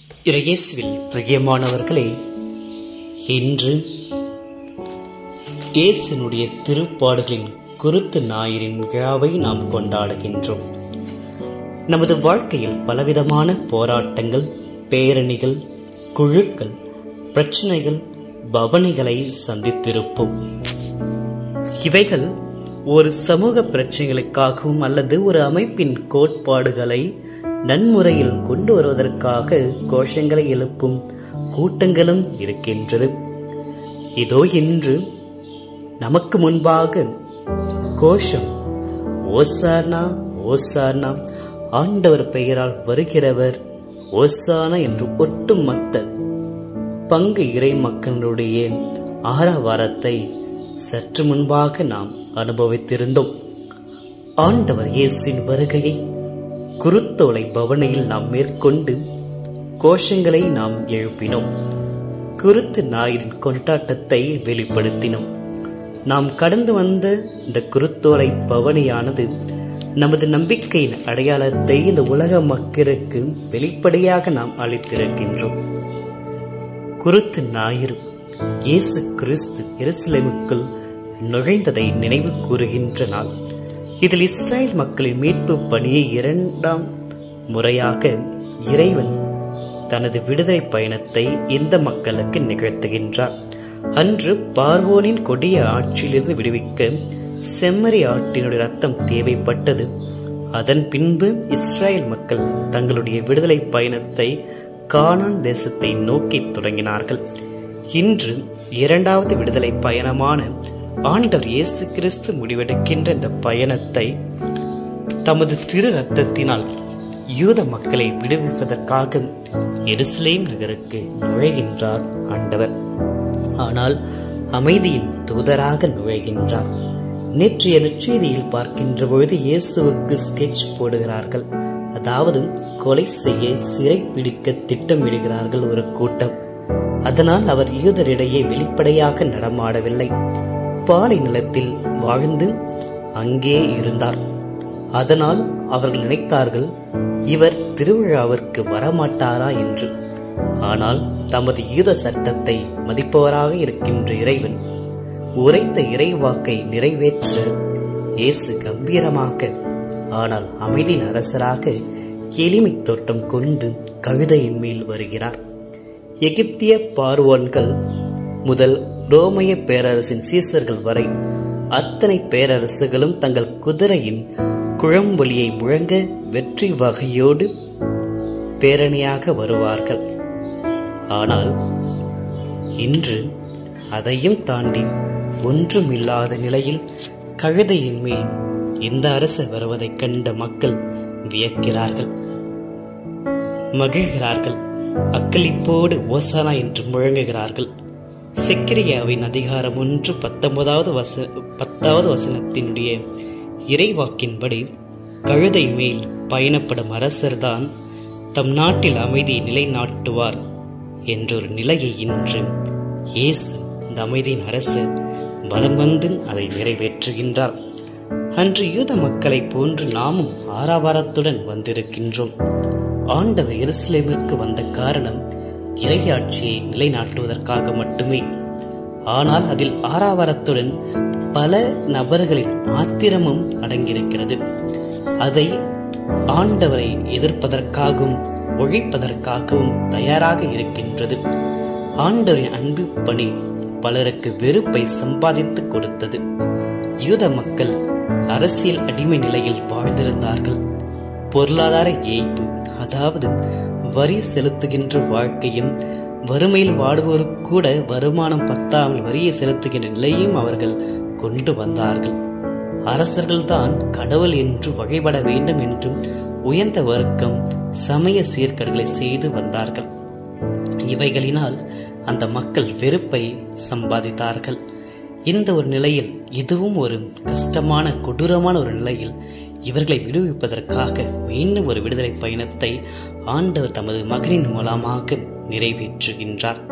இயேசுவில் பிரியமானவர்களே இன்று இயேசுனுடைய திருப்பாடுகளின் குருத்து ஞாயிறின் விழாவை நாம் கொண்டாடுகின்றோம் நமது வாழ்க்கையில் பலவிதமான போராட்டங்கள் பேரணிகள் குழுக்கள் பிரச்சனைகள் பவனிகளை சந்தித்திருப்போம் இவைகள் ஒரு சமூக பிரச்சனைகளுக்காகவும் அல்லது ஒரு அமைப்பின் கோட்பாடுகளை நன்முறையில் கொண்டு வருவதற்காக கோஷங்களை எழுப்பும் கூட்டங்களும் இருக்கின்றது இதோ இன்று நமக்கு முன்பாக கோஷம் ஓசானா ஓசானா ஆண்டவர் பெயரால் வருகிறவர் ஓசானா என்று ஒட்டுமொத்த பங்கு இறை மக்களுடைய ஆரவாரத்தை சற்று முன்பாக நாம் அனுபவித்திருந்தோம் ஆண்டவர் இயேசுவின் வருகையை குருத்தோலை பவனையில் நாம் மேற்கொண்டு கோஷங்களை நாம் எழுப்பினோம் குருத்து ஞாயிறின் கொண்டாட்டத்தை வெளிப்படுத்தினோம் நாம் கடந்து வந்த இந்த குருத்தோலை பவனியானது நமது நம்பிக்கையின் அடையாளத்தை இந்த உலக மக்களுக்கு வெளிப்படையாக நாம் அளித்திருக்கின்றோம் குருத்து ஞாயிறு இயேசு கிறிஸ்து எருசலேமுக்குள் நுழைந்ததை நினைவு கூறுகின்ற நாள் இதில் இஸ்ரேல் மக்களின் மீட்பு பணியை இரண்டாம் முறையாக இறைவன் தனது விடுதலை பயணத்தை இந்த மக்களுக்கு நிகழ்த்துகின்றார் அன்று பார்வோனின் கொடிய ஆட்சியிலிருந்து விடுவிக்க செம்மறி ஆட்டினுடைய ரத்தம் தேவைப்பட்டது அதன் பின்பு இஸ்ரேல் மக்கள் தங்களுடைய விடுதலை பயணத்தை கானான் தேசத்தை நோக்கி தொடங்கினார்கள் இன்று இரண்டாவது விடுதலை பயணமான ஆண்டவர் இயேசு கிறிஸ்து முடிவெடுக்கின்ற இந்த பயணத்தை தமது திரு ரத்தத்தினால் யூத மக்களை விடுவிப்பதற்காக எருசலேம் நகருக்கு நுழைகின்றார் ஆண்டவர் ஆனால் அமைதியின் தூதராக நுழைகின்றார் நேற்றைய நற்செய்தியில் பார்க்கின்ற பொழுது இயேசுவுக்கு ஸ்கெட்ச் போடுகிறார்கள் அதாவது கொலை செய்ய சிறை பிடிக்க திட்டமிடுகிறார்கள் ஒரு கூட்டம் அதனால் அவர் யூதரிடையே வெளிப்படையாக நடமாடவில்லை பாலை நிலத்தில் வாழ்ந்து அங்கே இருந்தார் அதனால் அவர்கள் நினைத்தார்கள் இவர் திருவிழாவிற்கு வரமாட்டாரா என்று ஆனால் தமது யூத சட்டத்தை மதிப்பவராக இருக்கின்ற இறைவன் உரைத்த இறைவாக்கை நிறைவேற்ற இயேசு கம்பீரமாக ஆனால் அமைதியின் அரசராக எளிமை தோட்டம் கொண்டு கழுதையின் மேல் வருகிறார் எகிப்திய பார்வோன்கள் முதல் ரோமைய பேரரசின் சீசர்கள் வரை அத்தனை பேரரசுகளும் தங்கள் குதிரையின் குழம்பொலியை முழங்க வெற்றி வகையோடு பேரணியாக வருவார்கள் ஆனால் இன்று அதையும் தாண்டி ஒன்றுமில்லாத நிலையில் கழுதையின் மேல் இந்த அரசு வருவதைக் கண்ட மக்கள் வியக்கிறார்கள் மகிழ்கிறார்கள் அக்களிப்போடு ஓசானா என்று முழங்குகிறார்கள் செக்கிரியாவின் அதிகாரம் ஒன்று பத்தொன்பதாவது வச பத்தாவது வசனத்தினுடைய இறைவாக்கின்படி கழுதை மேல் பயணப்படும் அரசர்தான் தம் நாட்டில் அமைதியை நிலைநாட்டுவார் என்றொரு நிலையை இன்று இயேசு இந்த அமைதியின் அரசர் பலம் வந்து அதை நிறைவேற்றுகின்றார் அன்று யூத மக்களைப் போன்று நாமும் ஆரவாரத்துடன் வந்திருக்கின்றோம் ஆண்டவர் எருசலேமிற்கு வந்த காரணம் இறையாட்சியை நிலைநாட்டுவதற்காக மட்டுமே ஆனால் அதில் ஆறாவரத்துடன் பல நபர்களின் ஆத்திரமும் அடங்கியிருக்கிறது அதை ஆண்டவரை எதிர்ப்பதற்காகவும் ஒழிப்பதற்காகவும் தயாராக இருக்கின்றது ஆண்டவரின் அன்பு பணி பலருக்கு வெறுப்பை சம்பாதித்து கொடுத்தது யூத மக்கள் அரசியல் அடிமை நிலையில் வாழ்ந்திருந்தார்கள் பொருளாதார ஏய்ப்பு அதாவது வரி செலுத்துகின்ற வாழ்க்கையும் வறுமையில் வாடுவோருக்கு கூட வருமானம் பத்தாமல் வரியை செலுத்துகின்ற நிலையும் அவர்கள் கொண்டு வந்தார்கள் அரசர்கள்தான் கடவுள் என்று வகைப்பட வேண்டும் என்றும் உயர்ந்த வர்க்கம் சமய சீர்கேடுகளை செய்து வந்தார்கள் இவைகளினால் அந்த மக்கள் வெறுப்பை சம்பாதித்தார்கள் இந்த ஒரு நிலையில் இதுவும் ஒரு கஷ்டமான கொடூரமான ஒரு நிலையில் இவர்களை விடுவிப்பதற்காக மீண்டும் ஒரு விடுதலை பயணத்தை ஆண்டவர் தமது மகனின் மூலமாக நிறைவேற்றுகின்றார்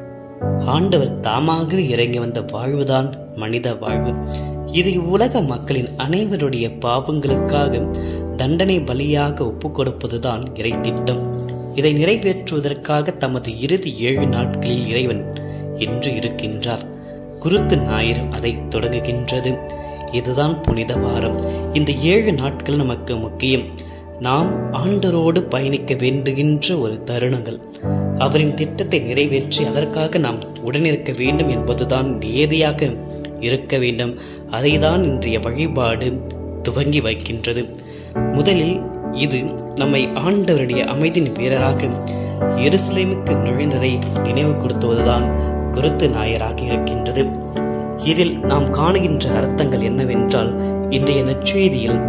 ஆண்டவர் தாமாகவே இறங்கி வந்த வாழ்வுதான் மனித வாழ்வு இது உலக மக்களின் அனைவருடைய பாவங்களுக்காக தண்டனை பலியாக ஒப்புக் கொடுப்பதுதான் இறை திட்டம் இதை நிறைவேற்றுவதற்காக தமது இறுதி ஏழு நாட்களில் இறைவன் என்று இருக்கின்றார் குருத்து ஞாயிறு அதை தொடங்குகின்றது இதுதான் புனித வாரம் இந்த ஏழு நாட்கள் நமக்கு முக்கியம் நாம் ஆண்டரோடு பயணிக்க வேண்டுகின்ற ஒரு தருணங்கள் அவரின் திட்டத்தை நிறைவேற்றி அதற்காக நாம் உடனிருக்க வேண்டும் என்பதுதான் நியதியாக இருக்க வேண்டும் அதைதான் இன்றைய வழிபாடு துவங்கி வைக்கின்றது முதலில் இது நம்மை ஆண்டவருடைய அமைதியின் வீரராக எருசலேமுக்கு நுழைந்ததை நினைவு கொடுத்துவதுதான் குருத்து நாயராக இருக்கின்றது இதில் நாம் காணுகின்ற அர்த்தங்கள் என்னவென்றால் இன்றைய நற்செய்தியில்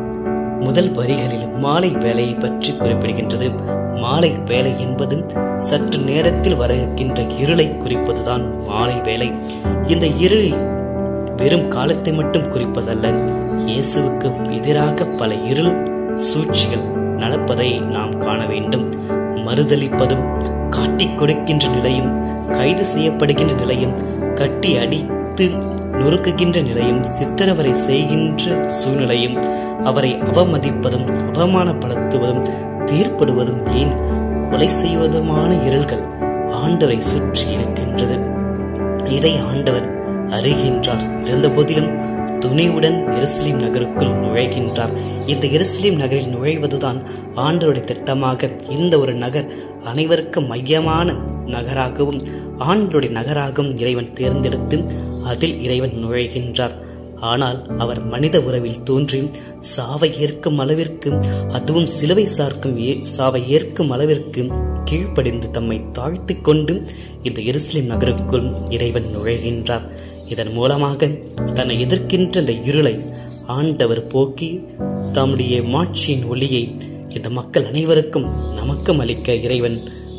முதல் வரிகளில் மாலை வேலையை பற்றி குறிப்பிடுகின்றது மாலை வேலை என்பது சற்று நேரத்தில் வர இருக்கின்ற இருளை குறிப்பதுதான் மாலை வேலை இந்த இருளில் வெறும் காலத்தை மட்டும் குறிப்பதல்ல இயேசுவுக்கு எதிராக பல இருள் சூழ்ச்சிகள் நடப்பதை நாம் காண வேண்டும் மறுதளிப்பதும் காட்டிக் கொடுக்கின்ற நிலையும் கைது செய்யப்படுகின்ற நிலையும் கட்டி அடித்து நொறுக்குகின்ற நிலையும் சித்திரவரை செய்கின்ற சூழ்நிலையும் அவரை அவமதிப்பதும் அவமானப்படுத்துவதும் தீர்ப்படுவதும் ஏன் கொலை செய்வதுமான இருள்கள் ஆண்டவரை சுற்றி இருக்கின்றது இதை ஆண்டவர் அறிகின்றார் இருந்த போதிலும் துணிவுடன் எருசலேம் நகருக்குள் நுழைகின்றார் இந்த எருசலேம் நகரில் நுழைவதுதான் ஆண்டவருடைய திட்டமாக இந்த ஒரு நகர் அனைவருக்கும் மையமான நகராகவும் ஆண்டருடைய நகராகவும் இறைவன் தேர்ந்தெடுத்து அதில் இறைவன் நுழைகின்றார் ஆனால் அவர் மனித உறவில் தோன்றி சாவை ஏற்கும் அளவிற்கு அதுவும் சிலுவை சார்க்கும் ஏ சாவை ஏற்கும் அளவிற்கு கீழ்ப்படிந்து தம்மை தாழ்த்தி கொண்டு இந்த எருசலேம் நகருக்குள் இறைவன் நுழைகின்றார் இதன் மூலமாக தன்னை எதிர்க்கின்ற இந்த இருளை ஆண்டவர் போக்கி தம்முடைய மாட்சியின் ஒளியை இந்த மக்கள் அனைவருக்கும் நமக்கும் அளிக்க இறைவன்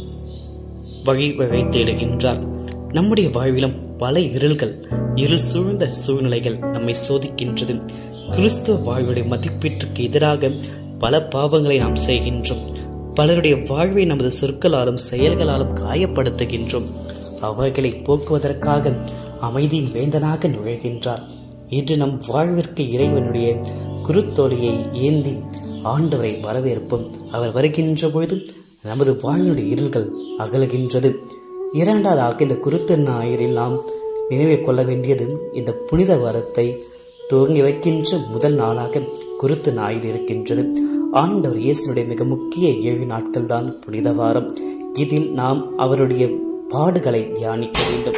வழி வகை தேடுகின்றார் நம்முடைய வாழ்விலும் பல இருள்கள் இருள் சூழ்ந்த சூழ்நிலைகள் நம்மை சோதிக்கின்றது கிறிஸ்துவ வாழ்வுடைய மதிப்பீட்டுக்கு எதிராக பல பாவங்களை நாம் செய்கின்றோம் பலருடைய வாழ்வை நமது சொற்களாலும் செயல்களாலும் காயப்படுத்துகின்றோம் அவர்களை போக்குவதற்காக அமைதியின் வேந்தனாக நுழைகின்றார் இன்று நம் வாழ்விற்கு இறைவனுடைய குருத்தோலையை ஏந்தி ஆண்டவரை வரவேற்போம் அவர் வருகின்ற பொழுது நமது வாழ்வினுடைய இருள்கள் அகலுகின்றது இரண்டாவதாக இந்த குருத்து ஞாயிறில் நாம் நினைவில் கொள்ள வேண்டியது இந்த புனித வாரத்தை துவங்கி வைக்கின்ற முதல் நாளாக குருத்து ஞாயிறு இருக்கின்றது ஆண்டவர் இயேசுடைய மிக முக்கிய ஏழு நாட்கள் தான் புனித வாரம் இதில் நாம் அவருடைய பாடுகளை தியானிக்க வேண்டும்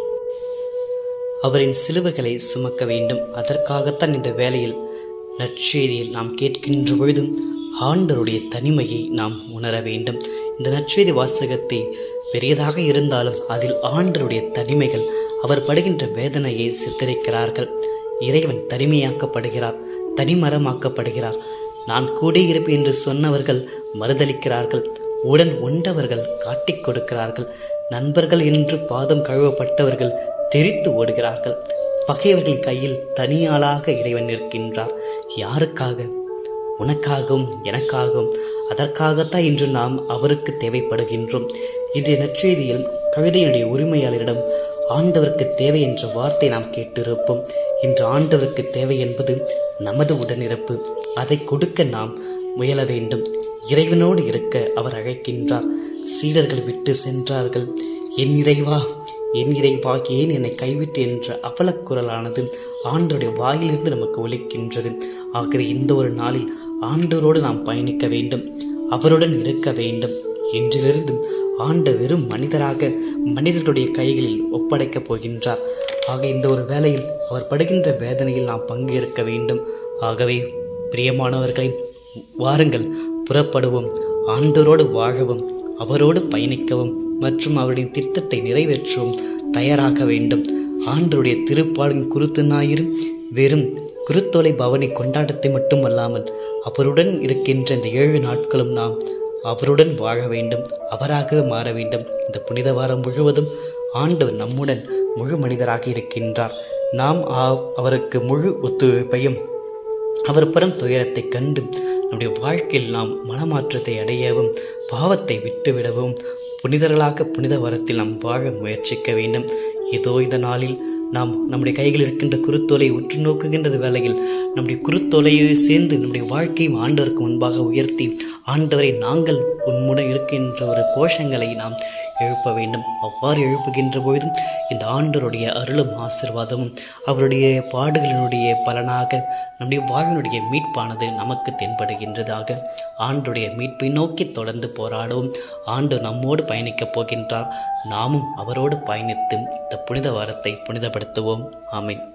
அவரின் சிலுவைகளை சுமக்க வேண்டும் அதற்காகத்தான் இந்த வேளையில் நற்செய்தியில் நாம் கேட்கின்ற பொழுதும் ஆண்டருடைய தனிமையை நாம் உணர வேண்டும் இந்த நற்செய்தி வாசகத்தை பெரியதாக இருந்தாலும் அதில் ஆண்டருடைய தனிமைகள் அவர் படுகின்ற வேதனையை சித்தரிக்கிறார்கள் இறைவன் தனிமையாக்கப்படுகிறார் தனிமரமாக்கப்படுகிறார் நான் கூட இருப்பேன் என்று சொன்னவர்கள் மறுதளிக்கிறார்கள் உடன் உண்டவர்கள் காட்டிக் கொடுக்கிறார்கள் நண்பர்கள் என்று பாதம் கழுவப்பட்டவர்கள் தெரித்து ஓடுகிறார்கள் பகைவர்களின் கையில் தனியாளாக இறைவன் நிற்கின்றார் யாருக்காக உனக்காகவும் எனக்காகவும் அதற்காகத்தான் இன்று நாம் அவருக்கு தேவைப்படுகின்றோம் இன்றைய நற்செய்தியில் கவிதையினுடைய உரிமையாளரிடம் ஆண்டவருக்கு தேவை என்ற வார்த்தை நாம் கேட்டிருப்போம் இன்று ஆண்டவருக்கு தேவை என்பது நமது உடனிருப்பு அதை கொடுக்க நாம் முயல வேண்டும் இறைவனோடு இருக்க அவர் அழைக்கின்றார் சீடர்கள் விட்டு சென்றார்கள் என் இறைவா என் இறைவா ஏன் என்னை கைவிட்டு என்ற அவலக்குரலானது ஆண்டோடைய வாயிலிருந்து நமக்கு ஒலிக்கின்றது ஆகவே இந்த ஒரு நாளில் ஆண்டவரோடு நாம் பயணிக்க வேண்டும் அவருடன் இருக்க வேண்டும் என்றிலிருந்து ஆண்ட வெறும் மனிதராக மனிதர்களுடைய கைகளில் ஒப்படைக்கப் போகின்றார் ஆக இந்த ஒரு வேளையில் அவர் படுகின்ற வேதனையில் நாம் பங்கேற்க வேண்டும் ஆகவே பிரியமானவர்களை வாருங்கள் புறப்படுவோம் ஆண்டவரோடு வாழவும் அவரோடு பயணிக்கவும் மற்றும் அவருடைய திட்டத்தை நிறைவேற்றவும் தயாராக வேண்டும் ஆண்டருடைய திருப்பாடின் குருத்து ஞாயிறு வெறும் குருத்தோலை பவனி கொண்டாட்டத்தை மட்டுமல்லாமல் அவருடன் இருக்கின்ற இந்த ஏழு நாட்களும் நாம் அவருடன் வாழ வேண்டும் அவராகவே மாற வேண்டும் இந்த புனித வாரம் முழுவதும் ஆண்டவர் நம்முடன் முழு மனிதராக இருக்கின்றார் நாம் ஆ- அவருக்கு முழு ஒத்துழைப்பையும் அவர் பெறும் துயரத்தை கண்டு நம்முடைய வாழ்க்கையில் நாம் மனமாற்றத்தை அடையவும் பாவத்தை விட்டுவிடவும் புனிதர்களாக புனித வரத்தில் நாம் வாழ முயற்சிக்க வேண்டும் இதோ இந்த நாளில் நாம் நம்முடைய கைகளில் இருக்கின்ற குருத்தோலை உற்று நோக்குகின்ற வேளையில் நம்முடைய குருத்தோலையை சேர்ந்து நம்முடைய வாழ்க்கையும் ஆண்டவருக்கு முன்பாக உயர்த்தி ஆண்டவரை நாங்கள் உன்முடன் இருக்கின்ற ஒரு கோஷங்களை நாம் எழுப்ப வேண்டும் அவ்வாறு எழுப்புகின்ற பொழுதும் இந்த ஆண்டவருடைய அருளும் ஆசிர்வாதமும் அவருடைய பாடுகளினுடைய பலனாக நம்முடைய வாழ்வினுடைய மீட்பானது நமக்கு தென்படுகின்றதாக ஆண்டுடைய மீட்பை நோக்கி தொடர்ந்து போராடவும் ஆண்டு நம்மோடு பயணிக்கப் போகின்றார் நாமும் அவரோடு பயணித்து இந்த புனித வாரத்தை புனிதப்படுத்துவோம் ஆமென்